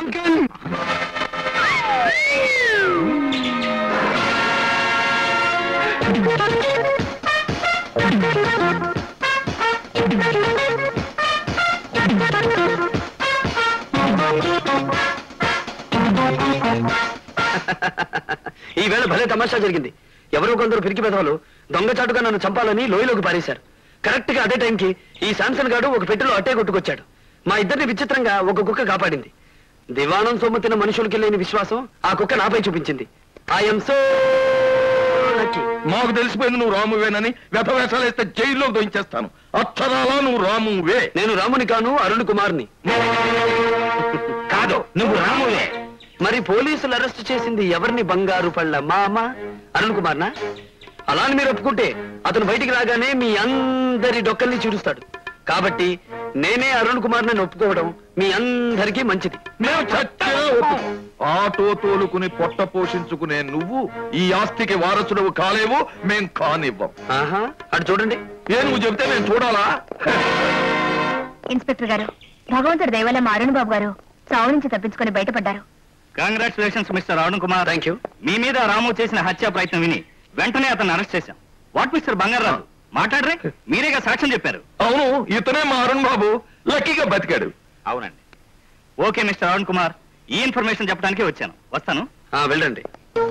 Uncle ఈ వేళ భలే తమాషా జరిగింది ఎవరో కొందరు పిరికి పెదవులు దొంగచాటుగా నన్ను చంపాలని లోయలోకి పారేశారు కరెక్ట్ గా అదే టైంకి ఈ శాంసన్ గాడు ఒక పెట్టెలో అట్టే కొట్టుకొచ్చాడు మా ఇద్దరిని విచిత్రంగా ఒక కుక్క కాపాడింది దివాణం సొమ్ము తిన్న మనుషులకి లేని విశ్వాసం ఆ కుక్క నాపై చూపించింది ఐఎమ్ సో లక్కీ మాకు తెలిసిపోయింది నువ్వు రామువేనని వ్యధవేషాలు వేస్తే జైల్లో దొంచేస్తాను అక్షరాలా నువ్వు రామువే నేను రాముని కాను అరుణ్ కుమార్ని కాదు నువ్వు రామువే మరి పోలీసులు అరెస్ట్ చేసింది ఎవరిని బంగారు పళ్ళ మామ అరుణ్ కుమార్నా అలా అని మీరు ఒప్పుకుంటే అతను బయటికి రాగానే మీ అందరి డొక్కల్ని చూడుస్తాడు కాబట్టి నేనే అరుణ్ కుమార్ నన్ను ఒప్పుకోవడం మీ అందరికీ మంచిది మేము చచ్చినా ఒప్పుకోం. ఆటో తోలుకుని పొట్ట పోషించుకునే నువ్వు ఈ ఆస్తికి వారసుడవు కాలేవు మేం కానివ్వం ఆహా అటు చూడండి ఏ నువ్వు చెబితే నేను చూడాలా ఇన్స్పెక్టర్ గారు భగవంతుడి దయవల్ల మా అరుణ్ బాబు గారు చావు నుంచి తప్పించుకొని బయటపడ్డారు congratulations mister Arun Kumar thank you మీ మీద రాము చేసిన హత్యా ప్రయత్నం విని వెంటనే అతన్ని అరెస్ట్ చేశాం వాట్ మిస్టర్ బంగారావు మాట్లాడరే మీరేగా సాక్ష్యం చెప్పారు అవును ఇతనే మా అరుణ్ బాబు లక్కీగా బతికాడు అవునండి ఓకే మిస్టర్ అరుణ్ కుమార్ ఈ ఇన్ఫర్మేషన్ చెప్పడానికి వచ్చాను వస్తాను ఆ, వెళ్ళండి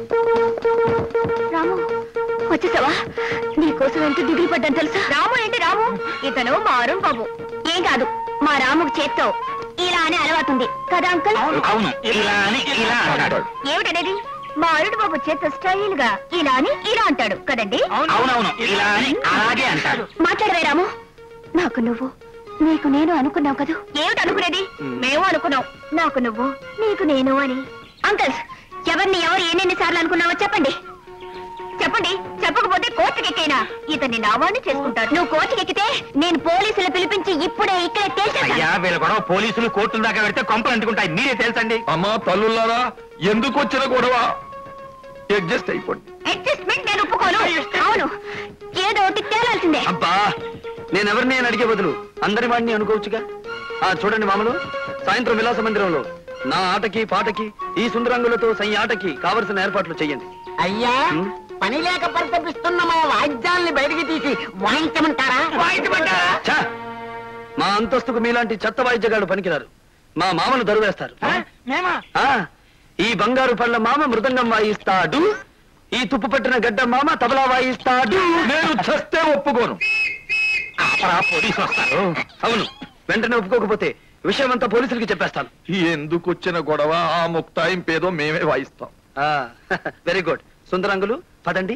రాము వచ్చేసావా నీ కోసం ఎంత దిగులు పడ్డాను తెలుసా రాము ఏంటి రాము ఇతను మా అరుణ్ బాబు ఏం కాదు మా రాముకు చేత్తో ఇలా అనే అలవాటు ఉంది కదా అంకుల్ అవును ఇలా అని ఇలా అన్నాడు ఏమిటనేది మా అరుణ్ బాబు చేత్తో స్టైల్ గా ఇలా అని ఇలా అంటాడు కదండి అవునవును ఇలా అని అలాగే అంటాడు మాట్లాడవే రాము నాకు నువ్వు నీకు నేను అనుకున్నావు కదూ ఏమిటి అనుకునేది మేము అనుకున్నాం నాకు నువ్వు నీకు నేను అని అంకల్స్ ఎవరిని ఎవరు ఎన్నెన్ని సార్లు అనుకున్నావో చెప్పండి చెప్పండి చెప్పకపోతే కోర్టుకి ఎక్కైనా ఇతన్ని నావాణ్ణి చేసుకుంటారు నువ్వు కోర్టుకి ఎక్కితే నేను పోలీసులు పిలిపించి ఇప్పుడే ఇక్కడే తేల్చేస్తాను అయ్యా వీళ్ళ గొడవ పోలీసులు కోర్టుల దాకా వెళ్తే కొంపలు అంటుకుంటాయి మీరే తెలుసండి అమ్మా తల్లులారా ఎందుకు వచ్చిన గొడవ అడ్జస్ట్ అయిపోండి అడ్జస్ట్మెంట్ నేను ఒప్పుకోను అవును ఏదో ఒకటి తేలాల్సిందే అబ్బా నేను ఎవరిని అని అడిగే బదులు అందరి వాడిని అనుకోవచ్చుగా ఆ చూడండి మామలు సాయంత్రం విలాస మందిరంలో నా ఆటకి పాటకి ఈ సుందరంగులతో సై ఆటకి కావలసిన ఏర్పాట్లు చెయ్యండి అయ్యా హ్మ్? పని లేక పరితపిస్తున్న మా వాయిద్యాల్ని బయటికి తీసి వాయించమంటారా వాయించమంటారా ఛ! మా అంతస్తుకు మీలాంటి చెత్త వాయిద్యగాళ్ళు పనికిరారు మా మామను దరువేస్తారు మేమా ఆ ఈ బంగారు పళ్ళ మామ మృదంగం వాయిస్తాడు ఈ తుప్పు పట్టిన గడ్డ మామ తబలా వాయిస్తాడు నేను చస్తే ఒప్పుకోను పోలీసులు వస్తారు అవును వెంటనే ఒప్పుకోకపోతే విషయం అంతా పోలీసులకి చెప్పేస్తాను ఎందుకు వచ్చిన గొడవ ఆ ముక్తాయింపేదో మేమే వాయిస్తాం వెరీ గుడ్ సుందరంగులు పదండి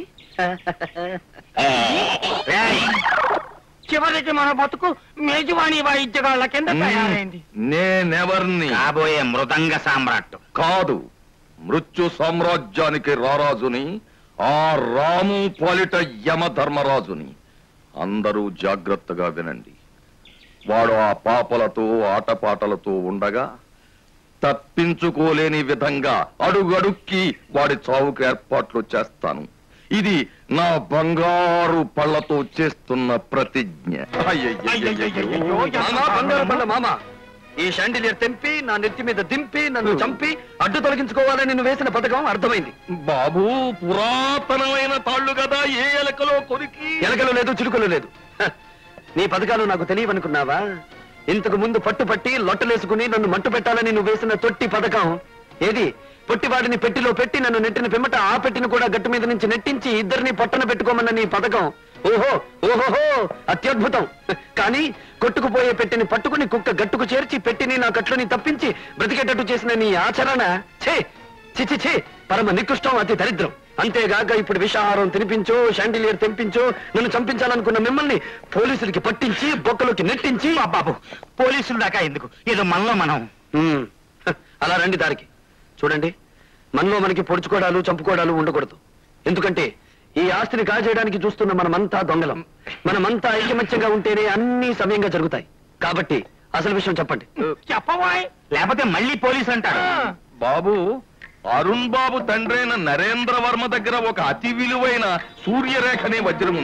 చివరికి మన బతుకు మేజువాణి వాయిద్యగాళ్ళ కింద తయారైంది నేనెవర్ని కాబోయే మృదంగ సామ్రాట్ కాదు మృత్యు సామ్రాజ్యానికి రారాజుని ఆ రాము పాలిట యమ ధర్మరాజుని అందరూ జాగ్రత్తగా వినండి వాడు ఆ పాపలతో ఆటపాటలతో ఉండగా తప్పించుకోలేని విధంగా అడుగడుక్కి వాడి చావుకు ఏర్పాట్లు చేస్తాను ఇది నా బంగారు పళ్ళతో చేస్తున్న ప్రతిజ్ఞ అయ్యయ్యయ్యయ్యో. మామ బంగారు పళ్ళ మామ ఈ షాండిలియర్ తెంపి నా నెత్తి మీద దింపి నన్ను చంపి అడ్డు తొలగించుకోవాలని నువ్వు వేసిన పథకం అర్థమైంది బాబు పురాతనమైన తాళ్ళు కదా ఏ ఎలకలో కొరికి ఎలకలు లేదు చిలుకలు లేదు హ, నీ పథకాలు నాకు తెలియవనుకున్నావా ఇంతకు ముందు పట్టుపట్టి లొట్టలేసుకుని నన్ను మట్టు పెట్టాలని నువ్వు వేసిన తొట్టి పథకం ఏది పొట్టివాడిని పెట్టిలో పెట్టి నన్ను నెట్టిన పిమ్మట ఆ పెట్టిని కూడా గట్టు మీద నుంచి నెట్టించి ఇద్దరిని పట్టణ పెట్టుకోమన్న నీ పథకం ఓహో ఓహోహో అత్యద్భుతం హ, కానీ కొట్టుకుపోయే పెట్టిని పట్టుకుని కుక్క గట్టుకు చేర్చి పెట్టిని నా కట్లుని తప్పించి బ్రతికేటట్టు చేసిన నీ ఆచరణ ఛే చిచి ఛే పరమ నికృష్టం అతి దరిద్రం అంతేగాక ఇప్పుడు విషాహారం తినిపించో షాండిలియర్ తెంపించో నన్ను చంపించాలనుకున్న మిమ్మల్ని పోలీసులకి పట్టించి బొక్కలోకి నెట్టించి బాబు పోలీసుల దాకా ఎందుకు ఏదో మనలో మనం ఉమ్, హ, అలా రండి దారికి చూడండి మనలో మనకి పొడుచుకోవడాలు చంపుకోవడాలు ఉండకూడదు ఎందుకంటే ఈ ఆస్తిని కాజేయడానికి చూస్తున్న మనమంతా దొంగలం మనమంతా ఐకమత్యంగా ఉంటేనే అన్ని సమయంగా జరుగుతాయి కాబట్టి అసలు విషయం చెప్పండి చెప్పవాయ్ లేకపోతే మళ్ళీ పోలీసు అంటారు బాబు అరుణ్ బాబు తండ్రైన నరేంద్ర వర్మ దగ్గర ఒక అతి విలువైన సూర్యరేఖ అనే వజ్రం ఉంది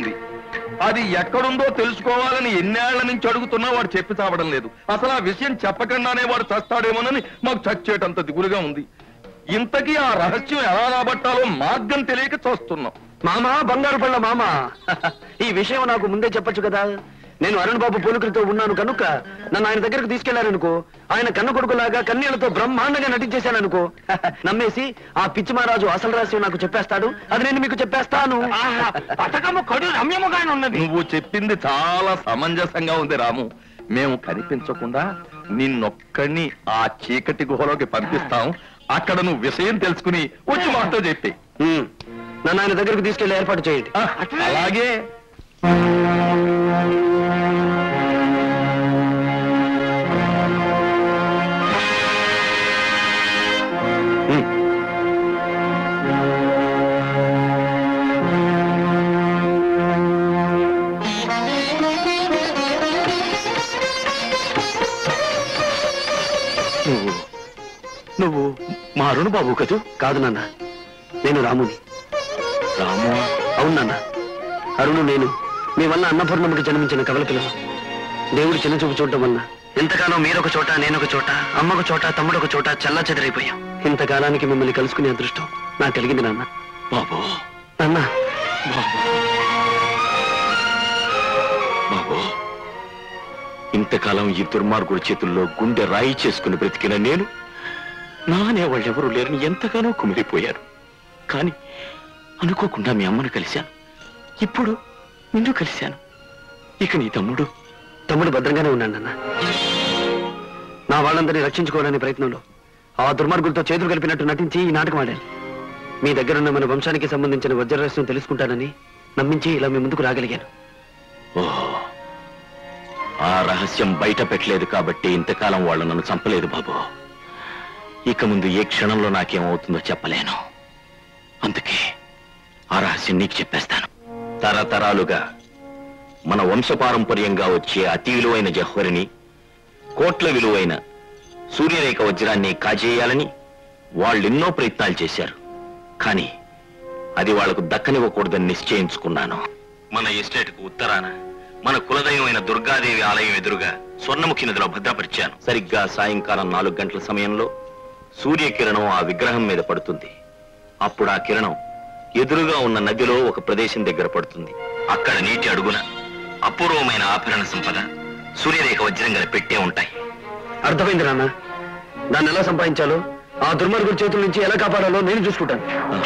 అది ఎక్కడుందో తెలుసుకోవాలని ఎన్నేళ్ల నుంచి అడుగుతున్నా వాడు చెప్పి చావడం లేదు అసలు ఆ విషయం చెప్పకుండానే వాడు చస్తాడేమోనని మాకు చచ్చేటంత దిగులుగా ఉంది ఇంతకీ ఆ రహస్యం ఎలా రాబట్టాలో మార్గం తెలియక చూస్తున్నాం మామా బంగారు పళ్ళ మామా ఈ విషయం నాకు ముందే చెప్పొచ్చు కదా నేను అరుణ్ బాబు పోలికలతో ఉన్నాను కనుక నన్ను ఆయన దగ్గరకు తీసుకెళ్లారనుకో ఆయన కన్న కొడుకులాగా కన్యలతో బ్రహ్మాండంగా నటించేశాననుకో నమ్మేసి ఆ పిచ్చి మహారాజు అసలు రహస్యం నాకు చెప్పేస్తాడు అది నేను మీకు చెప్పేస్తాను పథకము కడు రమ్యముగానే ఉన్నది నువ్వు చెప్పింది చాలా సమంజసంగా ఉంది రాము మేము కనిపించకుండా నిన్నొక్కడిని ఆ చీకటి గుహలోకి పంపిస్తాం అక్కడ నువ్వు విషయం తెలుసుకుని వచ్చి మాతో చెప్పి ఉమ్, నన్ను ఆయన దగ్గరకు తీసుకెళ్లి ఏర్పాటు చేయండి ఆ, అలాగే ఉమ్. నువ్వు నువ్వు మా అరుణ్ బాబు కదూ కాదు నాన్న నేను రాముని రాము అవును నాన్న అరుణు నేను మీ వల్ల అన్నపూర్ణమ్మకి జన్మించిన కవల పిల్లలు దేవుడు చిన్న చూపు చూడటం వల్ల ఎంతకాలం మీరొక చోట నేనొక చోట అమ్మొక చోట తమ్ముడు ఒక చోట చల్లా చెదరైపోయాం ఇంతకాలానికి మిమ్మల్ని కలుసుకునే అదృష్టం నాకు కలిగింది నాన్న బాబు నాన్న బాబు ఇంతకాలం ఈ దుర్మార్గుడి చేతుల్లో గుండె రాయి చేసుకుని బ్రతికిన నేను నానే వాళ్ళెవరూ లేరని ఎంతగానో కుమిలిపోయారు కానీ అనుకోకుండా మీ అమ్మను కలిశాను ఇప్పుడు నిన్ను కలిశాను ఇక నీ తమ్ముడు తమ్ముడు భద్రంగానే ఉన్నాడు నాన్న నా వాళ్ళందరినీ రక్షించుకోవడానికి ప్రయత్నంలో ఆ దుర్మార్గులతో చేతులు కలిపినట్టు నటించి ఈ నాటకం ఆడాను మీ దగ్గరున్న మన వంశానికి సంబంధించిన వజ్రరహస్యం తెలుసుకుంటానని నమ్మించి ఇలా మీ ముందుకు రాగలిగాను ఓహో ఆ రహస్యం బయట పెట్టలేదు కాబట్టి ఇంతకాలం వాళ్ళు నన్ను చంపలేదు బాబు ఇక ముందు ఏ క్షణంలో నాకేమవుతుందో చెప్పలేను అందుకే ఆ రహస్యం నీకు చెప్పేస్తాను తరతరాలుగా మన వంశపారంపర్యంగా వచ్చే అతి విలువైన జహ్వరిని కోట్ల విలువైన సూర్యరేఖ వజ్రాన్ని కాజేయాలని వాళ్ళెన్నో ప్రయత్నాలు చేశారు కానీ అది వాళ్లకు దక్కనివ్వకూడదని నిశ్చయించుకున్నాను మన ఎస్టేట్కు ఉత్తరాన మన కులదైవమైన దుర్గాదేవి ఆలయం ఎదురుగా స్వర్ణముఖి నదిలో భద్రపరిచాను సరిగ్గా సాయంకాలం నాలుగు గంటల సమయంలో సూర్యకిరణం ఆ విగ్రహం మీద పడుతుంది అప్పుడు ఆ కిరణం ఎదురుగా ఉన్న నదిలో ఒక ప్రదేశం దగ్గర పడుతుంది అక్కడ నీటి అడుగున అపూర్వమైన ఆభరణ సంపద సూర్యరేఖ వజ్రం గల పెట్టే ఉంటాయి అర్థమైంది నాన్న దాన్ని ఎలా సంపాదించాలో ఆ దుర్మార్గుల చేతుల నుంచి ఎలా కాపాడాలో నేను చూసుకుంటాను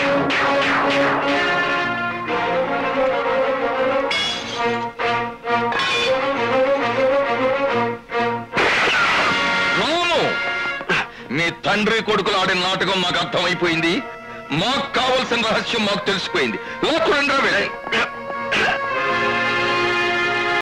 రాము మీ తండ్రి కొడుకులు ఆడిన నాటకం మాకు అర్థమైపోయింది మాకు కావలసిన రహస్యం మాకు తెలిసిపోయింది లోపల